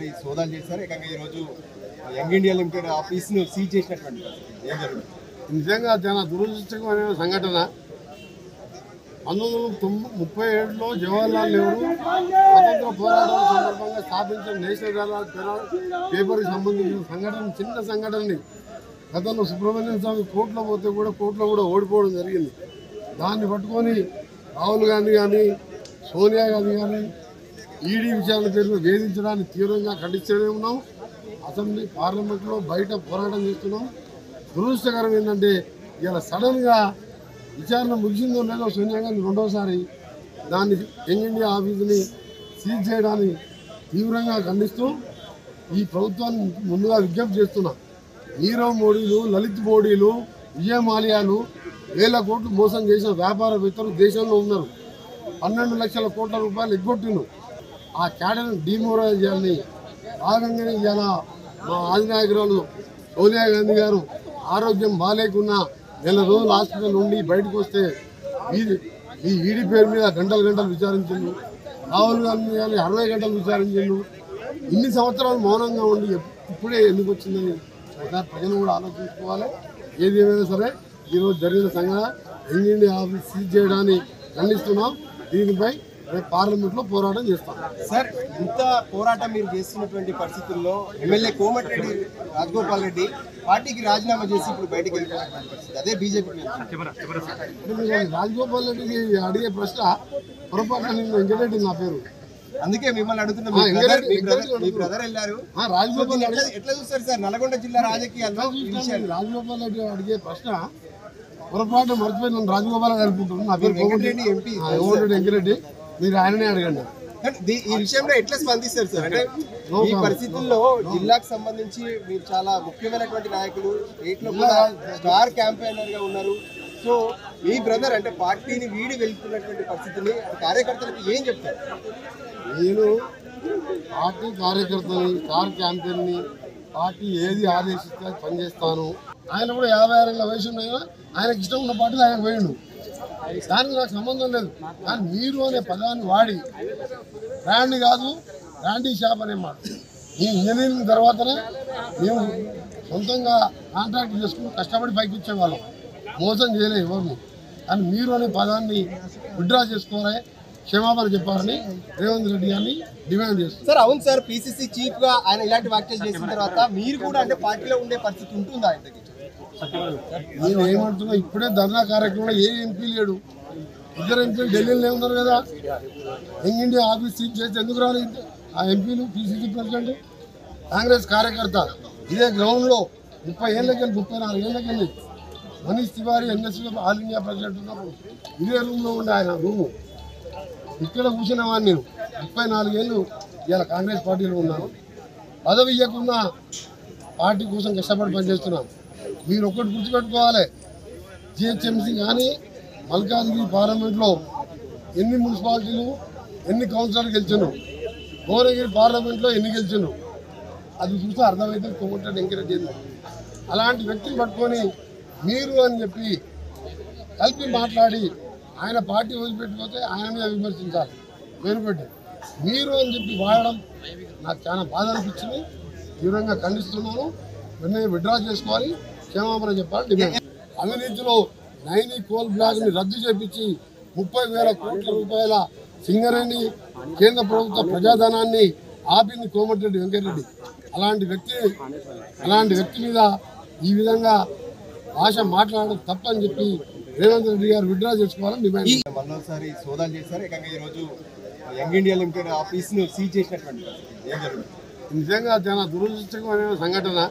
సోదాలు చేశారు ఏకంగా ఈరోజు యంగ్ ఇండియా లిమిటెడ్ ఆఫీస్ను సీజ్ చేసినటువంటి పరిస్థితి. ఏం జరుగుతుంది నిజంగా చాలా దురదృష్టకరమైన సంఘటన పంతొమ్మిది వందల తొంభై ముప్పై ఏడులో జవహర్లాల్ నెహ్రూ స్వతంత్ర పోరాటం సందర్భంగా స్థాపించిన నేషనల్ హెరాల్డ్ పెరా- పేపర్కి సంబంధించిన సంఘటన చిన్న సంఘటనని గతంలో సుబ్రహ్మణ్యం స్వామి కోర్టులో పోతే కూడా కోర్టులో కూడా ఓడిపోవడం జరిగింది దాన్ని పట్టుకొని రాహుల్ గాంధీ కానీ సోనియా గాంధీ కానీ ఈడీ విచారణ పేరులో వేధించడానికి తీవ్రంగా ఖండిస్తూనే ఉన్నాం అసెంబ్లీ పార్లమెంట్లో బయట పోరాటం చేస్తున్నాం దురదృష్టకరం ఏంటంటే ఇలా సడన్గా విచారణ ముగిసిందో లేదో సోనియా గాంధీ రెండోసారి దాన్ని యంగ్ ఇండియా ఆఫీసుని సీజ్ చేయడాన్ని తీవ్రంగా ఖండిస్తూ ఈ ప్రభుత్వాన్ని ముందుగా విజ్ఞప్తి చేస్తున్నా నీరవ్ మోడీలు లలిత్ మోడీలు విజయ మాల్యాలు వేల కోట్లు మోసం చేసిన వ్యాపారవేత్తలు దేశంలో ఉన్నారు పన్నెండు లక్షల కోట్ల రూపాయలు ఎగ్గొట్టిను ఆ క్యాడర్ని డిమోరలైజ్ చేయాలని భాగంగానే ఇవాళ మా ఆదినాయకురాలు సోనియా గాంధీ గారు ఆరోగ్యం బాగాలేకున్నా నెల రోజులు హాస్పిటల్ ఉండి బయటకు వస్తే వీరి ఈ ఈడీ పేరు మీద గంటలు గంటలు విచారించిండు రాహుల్ గాంధీ గారిని అరవై గంటలు విచారించిండు ఇన్ని సంవత్సరాలు మౌనంగా ఉండి ఎప్- ఇప్పుడే ఎందుకు వచ్చిందని ఒకసారి ప్రజలు కూడా ఆలోచించుకోవాలి ఏది ఏమైనా సరే ఈరోజు జరిగిన సంఘటన యంగ్ ఇండియా ఆఫీస్ సీజ్ చేయడాన్ని ఖండిస్తున్నాం దీనిపై రేపు పార్లమెంట్లో పోరాటం చేస్తాం సార్ ఇంత పోరాటం మీరు చేస్తున్నటువంటి పరిస్థితుల్లో ఎమ్మెల్యే కోమటిరెడ్డి రాజగోపాల్ రెడ్డి పార్టీకి రాజీనామా చేసి ఇప్పుడు బయటికి వెళ్ళిపోయినటువంటి పరిస్థితి అదే బీజేపీకి అంటే మీరు రాజగోపాల్ రెడ్డికి అడిగే ప్రశ్న పొరపాటున నేను వెంకటరెడ్డి నా పేరు అందుకే మిమ్మల్ని అడుగుతున్నా ఆ, మీ బ్రదర్ ఎంగేజ్- మీ బ్రదర్ ఎంగేజ్ మీ బ్రదర్ వెళ్ళారు ఆ, రాజగోపాల్ ఎట్లా ఎట్లా చూస్తారు సార్ నల్గొండ జిల్లా రాజకీయాల్లో ఈ విషయాలు రాజగోపాల్ రెడ్డి అడిగే ప్రశ్న పొరపాటు మర్చిపోయి నన్ను రాజగోపాల్ గారు అనుకుంటున్నాను నా పేరు వెంకటరెడ్డి ఎంపీ కోమటిరెడ్డి వెంకరెడ్డి మీరు ఆయననే అడగండి కానీ దీ- ఈ విషయంలో ఎట్లా స్పందిస్తారు సార్ అంటే No ఈ comment. పరిస్థితుల్లో జిల్లాకు సంబంధించి మీరు చాలా ముఖ్యమైనటువంటి నాయకులు స్టేట్లో కూడా స్టార్ క్యాంపెయినర్ గా ఉన్నారు సో మీ బ్రదర్ అంటే పార్టీని వీడి వెళ్తున్నటువంటి పరిస్థితిని కార్యకర్తలకు ఏం చెప్తారు నేను పార్టీ కార్యకర్తని స్టార్ క్యాంపెయిన్ని పార్టీ ఏది ఆదేశిస్తే అది పనిచేస్తాను ఆయన కూడా యాభై ఆరేళ్ళ వయసు ఉన్నాయా ఆయనకి ఇష్టం ఉన్న పార్టీలో ఆయన పోయిండు దానికి నాకు సంబంధం లేదు కానీ మీరు అనే పదాన్ని వాడి బ్రాండ్ కాదు బ్రాండీ షాప్ అనే మాట ఈ ఇంజనీరింగ్ తర్వాతనే మేము సొంతంగా కాంట్రాక్ట్ చేసుకుని కష్టపడి పైకి వచ్చేవాళ్ళం మోసం చేయలేదు ఎవరిని కానీ మీరు అనే పదాన్ని విడ్రా చేసుకోవాలి క్షమాపణ చెప్పాలని రేవంత్ రెడ్డి గారిని డిమాండ్ చేస్తున్నాం సార్ అవును సార్ పిసిసి చీఫ్ గా ఆయన ఇలాంటి వ్యాఖ్యలు చేసిన తర్వాత మీరు కూడా అంటే పార్టీలో ఉండే పరిస్థితి ఉంటుందా ఆయనకి నేను ఏమంటున్నా ఇప్పుడే ధర్నా కార్యక్రమంలో ఏ ఎంపీ లేడు ఇద్దరు ఎంపీలు ఢిల్లీలో ఉన్నారు కదా యంగ్ ఇండియా ఆఫీస్ సీజ్ చేస్తే ఎందుకు రాలేదు ఆ ఎంపీలు పిసిసి ప్రెసిడెంట్ కాంగ్రెస్ కార్యకర్త ఇదే గ్రౌండ్లో ముప్పై ఏళ్ళకెళ్ళి ముప్పై నాలుగు ఏళ్ళకెళ్ళి Manish Tiwari NSC all India president ఉన్నప్పుడు ఇదే రూమ్లో ఉండే ఆయన రూము ఇక్కడ కూర్చున్న వాడిని నేను ముప్పై నాలుగేళ్ళు ఇవాళ కాంగ్రెస్ పార్టీలో ఉన్నాను పదవి ఇవ్వకుండా పార్టీ కోసం కష్టపడి పనిచేస్తున్నాం మీరు ఒక్కటి గుర్తుపెట్టుకోవాలి జిహెచ్ఎంసీ కానీ మల్కాజ్గిరి పార్లమెంట్లో ఎన్ని మున్సిపాలిటీలు ఎన్ని కౌన్సిలర్లు గెలిచాను భువనగిరి పార్లమెంట్లో ఎన్ని గెలిచాను అది చూస్తే అర్థమైతే కోమటిరెడ్డి ఎంకరేజ్ చేయండి అలాంటి వ్యక్తిని పట్టుకొని మీరు అని చెప్పి కలిపి మాట్లాడి ఆయన పార్టీ వదిలిపెట్టిపోతే ఆయన మీద విమర్శించాలి పేరుపెట్టి మీరు అని చెప్పి వాడడం నాకు చాలా బాధ అనిపించింది తీవ్రంగా ఖండిస్తున్నాను వెంటనే విడ్రా చేసుకోవాలి క్షమాపణ చెప్పాలి డిమాండ్ అవినీతిలో నైని కోల్ బ్లాక్ని రద్దు చేపించి ముప్పై వేల కోట్ల రూపాయల సింగరేణి కేంద్ర ప్రభుత్వ ప్రజాధనాన్ని ఆపింది కోమటిరెడ్డి వెంకటరెడ్డి అలాంటి వ్యక్తి అలాంటి వ్యక్తి మీద ఈ విధంగా భాష మాట్లాడడం తప్పని చెప్పి రేవంత్ రెడ్డి గారు విడ్రా చేసుకోవాలని డిమాండ్ మరోసారి సోదాలు చేశారు ఏకంగా ఈరోజు యంగ్ ఇండియా లిమిటెడ్ ఆఫీస్ను సీజ్ చేసినటువంటి పరిస్థితి. ఏం జరుగుతుంది నిజంగా చాలా దురదృష్టకరమైన సంఘటన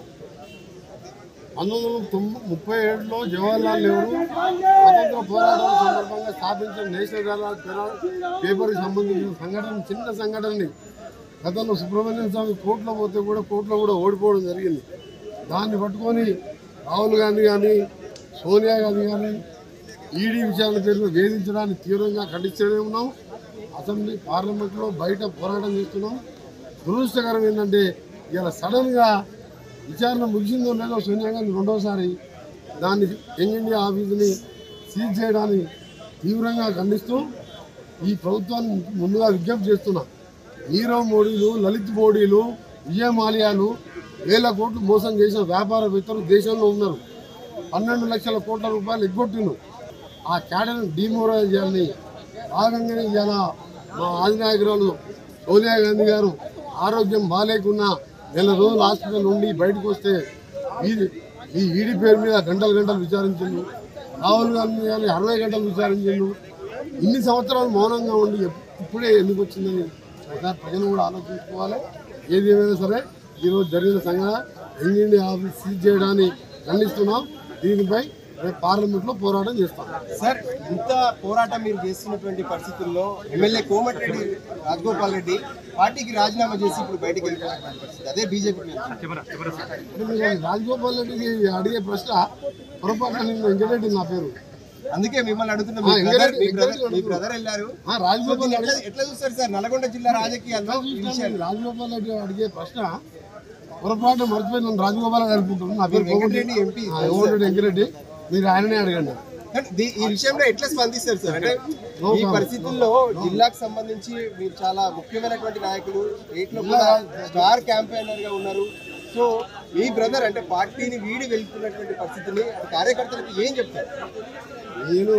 పంతొమ్మిది వందల తొంభై ముప్పై ఏడులో జవహర్లాల్ నెహ్రూ స్వతంత్ర పోరాటం సందర్భంగా స్థాపించిన నేషనల్ హెరాల్డ్ పెరా- పేపర్కి సంబంధించిన సంఘటన చిన్న సంఘటనని గతంలో సుబ్రహ్మణ్యం స్వామి కోర్టులో పోతే కూడా కోర్టులో కూడా ఓడిపోవడం జరిగింది దాన్ని పట్టుకొని రాహుల్ గాంధీ కానీ సోనియా గాంధీ కానీ ఈడీ విచారణ పేరులో వేధించడానికి తీవ్రంగా ఖండిస్తూనే ఉన్నాం అసెంబ్లీ పార్లమెంట్లో బయట పోరాటం చేస్తున్నాం దురదృష్టకరం ఏంటంటే ఇలా సడన్గా విచారణ ముగిసిందో లేదో సోనియా గాంధీ రెండోసారి దాన్ని యంగ్ ఇండియా ఆఫీసుని సీజ్ చేయడాన్ని తీవ్రంగా ఖండిస్తూ ఈ ప్రభుత్వాన్ని ముందుగా విజ్ఞప్తి చేస్తున్నా నీరవ్ మోడీలు లలిత్ మోడీలు విజయ మాల్యాలు వేల కోట్లు మోసం చేసిన వ్యాపారవేత్తలు దేశంలో ఉన్నారు పన్నెండు లక్షల కోట్ల రూపాయలు ఎగ్గొట్టిను ఆ క్యాడర్ని డిమోరలైజ్ చేయాలని భాగంగానే ఇవాళ మా ఆదినాయకురాలు సోనియా గాంధీ గారు ఆరోగ్యం బాగాలేకున్నా నెల రోజులు హాస్పిటల్ ఉండి బయటకు వస్తే వీడి ఈ ఈడి పేరు మీద గంటలు గంటలు విచారించిండు రాహుల్ గాంధీ గారిని అరవై గంటలు విచారించిండు ఇన్ని సంవత్సరాలు మౌనంగా ఉండి ఎప్- ఇప్పుడే ఎందుకు వచ్చిందని ఒకసారి ప్రజలు కూడా ఆలోచించుకోవాలి ఏది ఏమైనా సరే ఈరోజు జరిగిన సంఘటన ఎంగిడి ఆఫీస్ సీజ్ చేయడాన్ని ఖండిస్తున్నాం దీనిపై రేపు పార్లమెంట్లో పోరాటం చేస్తాం సార్ ఇంత పోరాటం మీరు చేస్తున్నటువంటి పరిస్థితుల్లో ఎమ్మెల్యే కోమటిరెడ్డి రాజగోపాల్ రెడ్డి పార్టీకి రాజీనామా చేసి ఇప్పుడు బయటకు వెళ్ళిపోయినటువంటి పరిస్థితి అదే బీజేపీ అంటే మీరు రాజగోపాల్ రెడ్డికి అడిగే ప్రశ్న పొరపాటున నేను వెంకటరెడ్డి నా పేరు అందుకే మిమ్మల్ని అడుగుతున్నా ఆ, మీ బ్రదర్ ఎంగరెడ్డి- మీ బ్రదర్ ఎంగరెడ్డి మీ బ్రదర్ వెళ్ళారు ఆ, రాజగోపాల్ ఎట్లా ఎట్లా చూస్తారు సార్ నల్గొండ జిల్లా రాజకీయాల్లో ఈ విషయాలు రాజగోపాల్ రెడ్డి అడిగే ప్రశ్న పొరపాటు మర్చిపోయి నన్ను రాజగోపాల్ గారు అనుకుంటున్నాను నా పేరు వెంకటరెడ్డి ఎంపీ కోమటిరెడ్డి వెంకరెడ్డి మీరు ఆయననే అడగండి కానీ దీ- ఈ విషయంలో ఎట్లా స్పందిస్తారు సార్ అంటే ఈ పరిస్థితుల్లో జిల్లాకు సంబంధించి మీరు చాలా ముఖ్యమైనటువంటి నాయకులు స్టేట్ లో కూడా స్టార్ క్యాంపెయినర్ గా ఉన్నారు సో మీ బ్రదర్ అంటే పార్టీని వీడి వెళ్తున్నటువంటి పరిస్థితిని కార్యకర్తలకు ఏం చెప్తారు నేను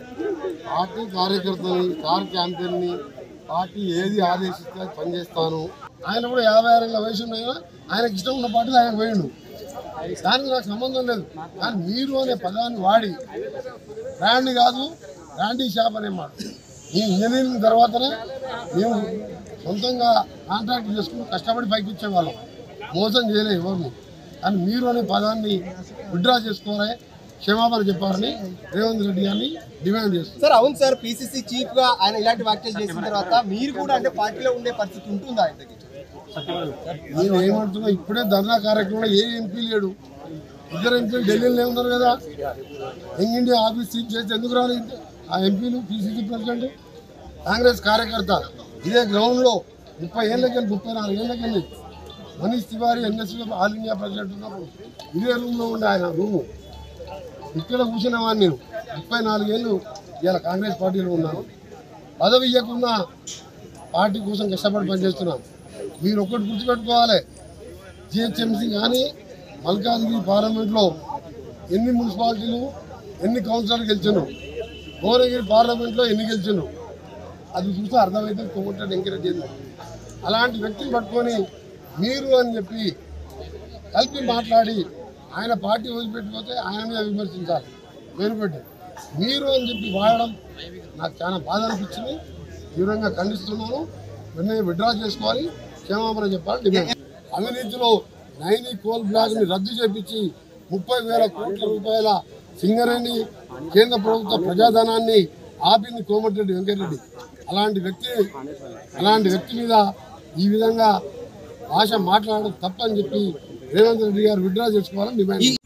పార్టీ కార్యకర్తని స్టార్ క్యాంపెయిన్ని పార్టీ ఏది ఆదేశిస్తే అది పనిచేస్తాను ఆయన కూడా యాభై ఆరు ఏళ్ళ వయసు ఉన్నాయా ఆయనకి ఇష్టం ఉన్న పార్టీలో ఆయన పోయిండు దానికి నాకు సంబంధం లేదు కానీ మీరు అనే పదాన్ని వాడి బ్రాండ్ కాదు బ్రాండీ షాప్ అనే మాట ఈ ఇంజనీరింగ్ తర్వాతనే మేము సొంతంగా కాంట్రాక్ట్ చేసుకుని కష్టపడి పైకి ఇచ్చేవాళ్ళం మోసం చేయలేదు ఎవరిని కానీ మీరు అనే పదాన్ని విడ్రా చేసుకోవాలి క్షమాపణ చెప్పారని రేవంత్ రెడ్డి గారిని డిమాండ్ చేస్తున్నారు సార్ అవును సార్ పిసిసి చీఫ్ గా ఆయన ఇలాంటి వ్యాఖ్యలు చేసిన తర్వాత మీరు కూడా అంటే పార్టీలో ఉండే పరిస్థితి ఉంటుందా ఆయనకి నేను ఏమంటున్నా ఇప్పుడే ధర్నా కార్యక్రమంలో ఏ ఎంపీ లేడు ఇద్దరు ఎంపీలు ఢిల్లీలో ఉన్నారు కదా యంగ్ ఇండియా ఆఫీస్ సీజ్ చేసి ఎందుకు రాలేదు ఆ ఎంపీలు పిసిసి ప్రెసిడెంట్ కాంగ్రెస్ కార్యకర్త ఇదే గ్రౌండ్లో ముప్పై ఏళ్ళకెళ్ళి ముప్పై నాలుగు ఏళ్ళకెళ్ళి Manish Tiwari NSC all India president ఉన్నప్పుడు ఇదే రూమ్లో ఉండే ఆయన రూము ఇక్కడ కూర్చున్నవాడిని నేను ముప్పై నాలుగేళ్ళు ఇవాళ కాంగ్రెస్ పార్టీలో ఉన్నాను పదవి ఇవ్వకుండా పార్టీ కోసం కష్టపడి పనిచేస్తున్నాను మీరు ఒక్కటి గుర్తుపెట్టుకోవాలి జిహెచ్ఎంసీ కానీ మల్కాజ్గిరి పార్లమెంట్లో ఎన్ని మున్సిపాలిటీలు ఎన్ని కౌన్సిలర్లు గెలిచాను భువనగిరి పార్లమెంట్లో ఎన్ని గెలిచాను అది చూస్తే అర్థమైతే కొమ్మటని ఎంకరేజ్ చేయండి అలాంటి వ్యక్తిని పట్టుకొని మీరు అని చెప్పి కలిపి మాట్లాడి ఆయన పార్టీ వదిలిపెట్టిపోతే ఆయన మీద విమర్శించాలి పేరు పెట్టి మీరు అని చెప్పి వాడడం నాకు చాలా బాధ అనిపించింది తీవ్రంగా ఖండిస్తున్నాను వెంటనే విడ్రా చేసుకోవాలి క్షమాపణ చెప్పాలి డిమాండ్ అవినీతిలో నైని కోల్ బ్లాక్ని రద్దు చేపించి ముప్పై వేల కోట్ల రూపాయల సింగరేణి కేంద్ర ప్రభుత్వ ప్రజాధనాన్ని ఆపింది కోమటిరెడ్డి వెంకటరెడ్డి అలాంటి వ్యక్తి అలాంటి వ్యక్తి మీద ఈ విధంగా భాష మాట్లాడడం తప్పని చెప్పి రేవంత్ రెడ్డి గారు విడ్రా చేసుకోవాలని డిమాండ్